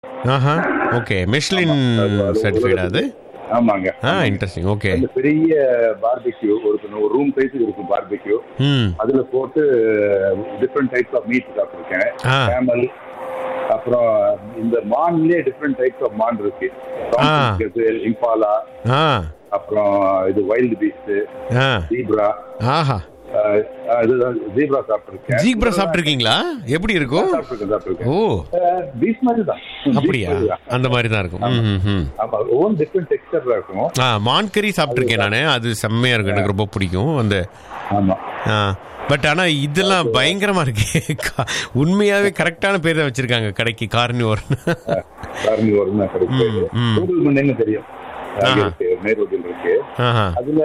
ஆஹா okay மிஷ்லின் certified அது ஆமாங்க ஆ interesting okay அந்த பெரிய பார்பிக்யூ ஒரு ஒரு ரூம் சைஸுக்கு இருக்கும் பார்பிக்யூ ம் அதுல போட்டு டிஃப்ரெண்ட் டைப்ஸ் ஆஃப் மீட் சாப்பிட்டுருக்கேன் ஆ. கேமல் அப்புறம் இந்த மான்லயே டிஃப்ரெண்ட் டைப்ஸ் ஆஃப் மான் இருக்கு ஆ. இம்பாலா ஆ அப்புறம் இது வைல்டு பீஸ்ட் ஆ ஜீப்ரா ஆஹா இதுதான் ஜீப்ரா சாப்பிட்டுருக்கேன் ஜீப்ரா சாப்பிட்ருக்கீங்களா எப்படி இருக்கும் சாப்பிட்டுருக்கேன் சாப்பிட்டுருக்கேன் ஓ பீஸ் மாதிரி தான் அப்படியா Beef மாதிரி தான். அந்த மாதிரி தான் இருக்கும் ம், ம், ம். ஆமா ஒவ்வொரு டிஃப்ரெண்ட் டெக்ஸ்டர்ல இருக்கும் ஆ மான் கறி சாப்பிட்ருக்கேன் நான் அது செம்மையா இருக்கும் எனக்கு ரொம்ப பிடிக்கும் அந்த ஆமா ஆ பட் ஆனா இதெல்லாம் பயங்கரமா இருக்கு கா- உண்மையாவே கரெக்டான பேர் தான் வச்சிருக்காங்க கடைக்கு கார்னிவோர் காரணி ஒரு கிடைக்கும் ம், ம். கூகுள் மண்ணுன்னு தெரியும் அங்க ஆஹா. இருக்கு நேர்வதில் இருக்கு ஆஹா அதுல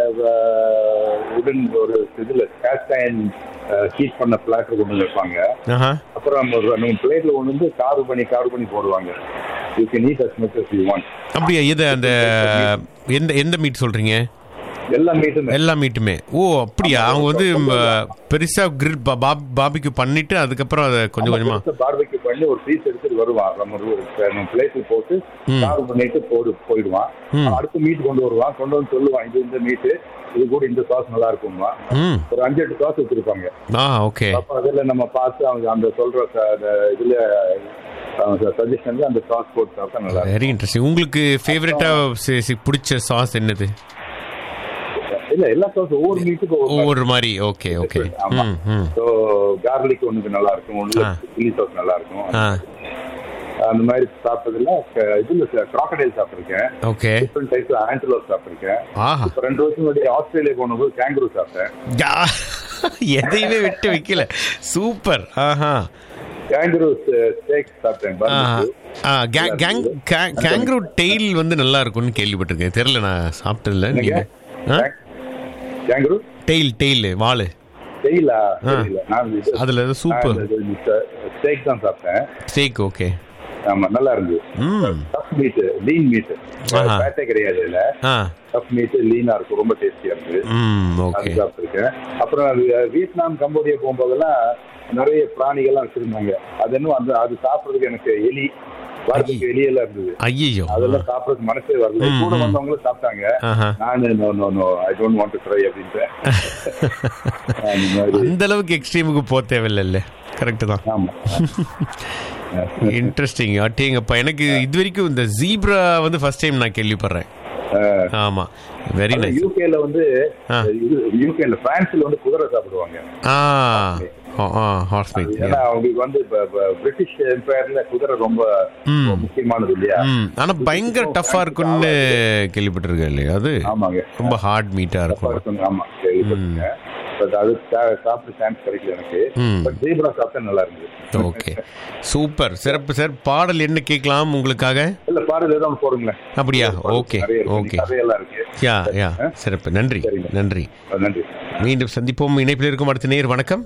உடன் ஒரு இதுல கேஸ்ட் அயன் ஹீட் பண்ண பிளாட்டர் கொண்டு வந்து வைப்பாங்க ஆஹா அப்புறம் ஒரு நம்ம பிளேட்ல கொண்டு வந்து கார்வு பண்ணி கார்வு பண்ணி போடுவாங்க you can eat as much as you want அப்படியா இது அந்த எந்த எந்த மீட் சொல்றீங்க எல்லா மீட்டும் எல்லா மீட்டுமே ஓ அப்படியா அவங்க வந்து ம, பெருசா கிரில் பாபிக்கு பண்ணிட்டு அதுக்கப்புறம் அதை கொஞ்சம் கொஞ்சமா பார்பெக்யூ பண்ணி ஒரு பீஸ் எடுத்துட்டு வருவான் நம்ம ஒரு நம்ம பிளேட்ல போட்டு ம். கார்வு பண்ணிட்டு போடு போயிடுவான் ம். அடுத்த மீட் கொண்டு வருவான் கொண்டு வந்து சொல்லுவான் இது இந்த மீட்டு இது கூட இந்த சாஸ் நல்லா இருக்குமா ம் ஒரு அஞ்சு எட்டு சாஸ் வச்சிருப்பாங்க ஆ ஓகே அப்ப அதுல நம்ம பார்த்து அவங்க அந்த சொல்ற ச- அந்த இதுல சஜஷன்ல அந்த சாஸ் போட்டு சாப்பிட்டா நல்லா இருக்கும் வெரி இன்ட்ரெஸ்டிங் உங்களுக்கு ஃபேவரட்டா பிடிச்ச சாஸ் என்னது இல்ல எல்லா சாஸ் ஒவ்வொரு மீட்டுக்கு ஒவ்வொரு ஒவ்வொரு மாதிரி ஓகே ஓகே ஆமா. ம் ம் ஸோ கார்லிக் ஒண்ணுக்கு நல்லா இருக்கும் ஒண்ணு ஆ. சில்லி சாஸ் நல்லா இருக்கும் ஆ அந்த மாதிரி சாப்பிட்டதுல க- இதுல கிராக்கடைல் சாப்பிட்டிருக்கேன் ஓகே டிஃப்ரெண்ட் டைப்ஸ் ஆன்டலோப் சாப்பிட்டிருக்கேன் ஆஹா இப்ப ரெண்டு வருஷம் முன்னாடி ஆஸ்திரேலியா போனபோது கேங்கரூ சாப்பிட்டேன் யா, எதையுமே விட்டு வைக்கல சூப்பர் ஆஹா கேங்கரூ ஸ்டேக் சாப்பிட்டேன் ஆஹா. barbecue. ஆ, கே- கேங் கே- கேங்க்ரூ டெய்ல் வந்து நல்லா இருக்கும்னு கேள்விப்பட்டிருக்கேன் தெரியல நான் சாப்பிட்டதில்ல நீங்க என்னங்க? கேங்கரூ டெய்ல் டெய்ல் வாழு தெரியல தெரியல நான் இது அதுல சூப்பர் ஸ்டேக் தான் சாப்பிட்டேன் ஸ்டேக் ஓகே ஆமா நல்லா இருந்தது ம் டஃப் மீட் லீன் மீட் ஆஹா. ஃபேட்டே கிடையாது இல்ல ஆ டஃப் மீட் லீனா இருக்கும் ரொம்ப டேஸ்டியா இருந்தது ம் அது ஓகே சாப்பிட்டுருக்கேன் அப்புறம் வி- வியட்நாம் கம்போடியா போகும்போதெல்லாம் நிறைய பிராணிகள்லாம் வச்சிருந்தாங்க அது இன்னும் அந்த அது சாப்பிடுறதுக்கு எனக்கு எலி வரதுக்கு எலியெல்லாம் இருந்தது ஐயோ அதெல்லாம் சாப்பிடறதுக்கு மனசே வரல ம், கூட ம். வந்தவங்களும் சாப்பிட்டாங்க ஆஹா நான் no no no I don't want to try அப்படின்ட்டு அந்த மாதிரி அந்த அளவுக்கு எக்ஸ்ட்ரீமுக்கு போக தேவையில்ல கரெக்ட் தான் ஆமா இன்ட்ரெஸ்டிங் அட்டேங்கப்பா எனக்கு இது வரைக்கும் இந்த ஜீப்ரா வந்து ஃபர்ஸ்ட் டைம் நான் கேள்விப்படுறேன் ஆமா வெரி நைஸ் யூகேல வந்து ஆ. யூகேல பிரான்ஸ்ல வந்து குதிரை சாப்பிடுவாங்க ஆ ஹார்ஸ் மீட் ஏன்னா அவங்களுக்கு வந்து இப்ப- இப்ப பிரிட்டிஷ் எம்பையர்ல குதிரை ரொம்ப ம். முக்கியமானது இல்லையா ம் ஆனா பயங்கர டஃப்பா இருக்கும்னு கேள்விப்பட்டிருக்கேன் இல்லையா அது ஆமாங்க ரொம்ப ஹார்ட் மீட்டா தப்பா இருக்கும் இருக்குங்க. ஆமா கேள்விப்பட்டிருக்கேன் பட் அது சா- சாப்பிட்டு சான்ஸ் கிடைக்கல எனக்கு ம். பட் ஜீப்ரா சாப்பிட்டா நல்லா இருந்தது ஓகே சூப்பர் சிறப்பு சார் பாடல் என்ன கேட்கலாம் உங்களுக்காக இல்ல பாருங்க ஏதாவது போடுங்களேன் அப்படியா ஓகே நிறைய இருக்கு. ஓகே கதையெல்லாம் இருக்கு யா யா சிறப்பு நன்றி சரிங்க. நன்றி நன்றி மீண்டும் சந்திப்போம் இணைப்பில் இருக்கும் அடுத்த நேர் வணக்கம்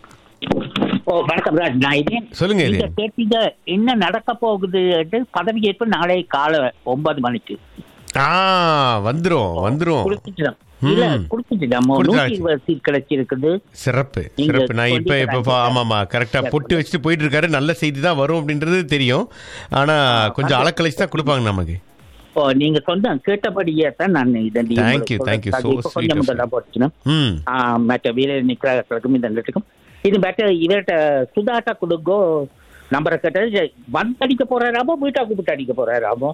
ஓ வணக்கம் ராஜ் நான் இதே சொல்லுங்க இது நீங்க கேட்டீங்க என்ன நடக்க போகுது பதவியேற்பு நாளை காலை ஒன்பது மணிக்கு ஆ வந்துரும் வந்துரும் கொடுத்துட்டோம் இல்ல ம். கொடுத்துட்டோம் கொடுத்தாச்சு. நூற்றி இருபது சீட் கிடைச்சிருக்குது சிறப்பு நீங்க சிறப்பு நான் இப்ப இப்ப சொல்லிட்டு பா- ஆமாமா கரெக்டா பொட்டு வச்சுட்டு போயிட்டு இருக்காரு நல்ல செய்தி தான் வரும் அப்படின்றது தெரியும் ஆனா கொஞ்சம் அளக்கழிச்சு தான் கொடுப்பாங்க நமக்கு ஓ நீங்க சொந்த கேட்டபடியே தான் நான் இதை நீங்க Thank you, உங்களுக்கு thank you. So சொல்றேன். இப்ப sweet கொஞ்சம் of முதல்ல போட்டுச்சுன்னா ம் மற்ற வீரர் நிக்கிறார்களுக்கும் இந்த ரெண்டுக்கும் இது மற்ற இவர்கிட்ட சுதாட்டா கொடுங்கோ நம்பரை கேட்டது வந்து அடிக்க போறாராமோ வீட்டா கூப்பிட்டு அடிக்க போறாராமோ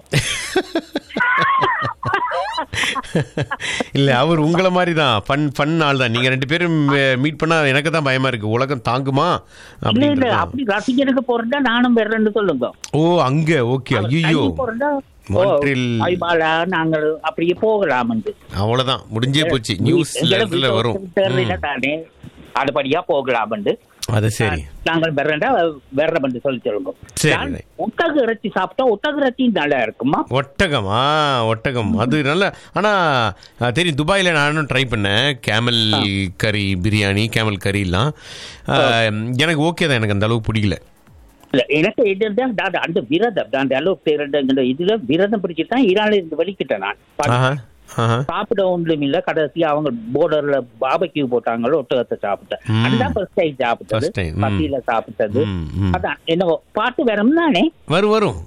இல்ல அவர் உங்களை மாதிரி தான் ஃபன் ஃபன் ஆள் தான் நீங்க ரெண்டு பேரும் மீட் பண்ணா எனக்கு தான் பயமா இருக்கு உலகம் தாங்குமா இல்ல இல்ல அப்படின்றது அப்படி ரசிகனுக்கு போறதா நானும் வர்றேன்னு சொல்லுங்க ஓ அங்க ஓகே ஐயோ தள்ளி போறதா மான்ட்ரியல் ஐபாலா நாங்கள் அப்படியே போகலாம் வந்து அவ்வளவுதான் முடிஞ்சே போச்சு நியூஸ் இடத்துல வரும் ம், தானே அதுபடியா போகலாம் வந்து அது சரி நாங்கள் வெறண்டா வெற வந்து சொல்லி சொல்லுங்க சரி. நான் ஒட்டக இறைச்சி சாப்பிட்டா ஒட்டக இறைச்சி நல்லா இருக்குமா ஒட்டகம் ஆ ஒட்டகம் அது நல்ல ஆனா அஹ், தெரியும் துபாயில நானும் ட்ரை பண்ணேன் கேமல் கறி பிரியாணி கேமல் கறிலாம் அஹ், எனக்கு ஓகே தான் எனக்கு அந்த அளவுக்கு பிடிக்கல இல்ல எனக்கு இதுதான் நான் அந்த விரதம் நான் அந்த அளவுக்கு தேர்ந்த இதுல விரதம் பிடிச்சி தான் ஈரான்ல இருந்து வெளிக்கிட்டேன் நான் ஆஹா ஆஹா. சாப்பிட ஒன்றும் இல்ல கடைசி அவங்க போர்டர்ல பாபக்யூ போட்டாங்களோ ஒட்டகத்தை சாப்பிட்டேன் ம். அதுதான் ஃபர்ஸ்ட் டைம் சாப்பிட்டது First time, ம். பசியில சாப்பிட்டது ம், ம். அதான் என்னவோ பாட்டு வேணும் தானே வரும் வரும்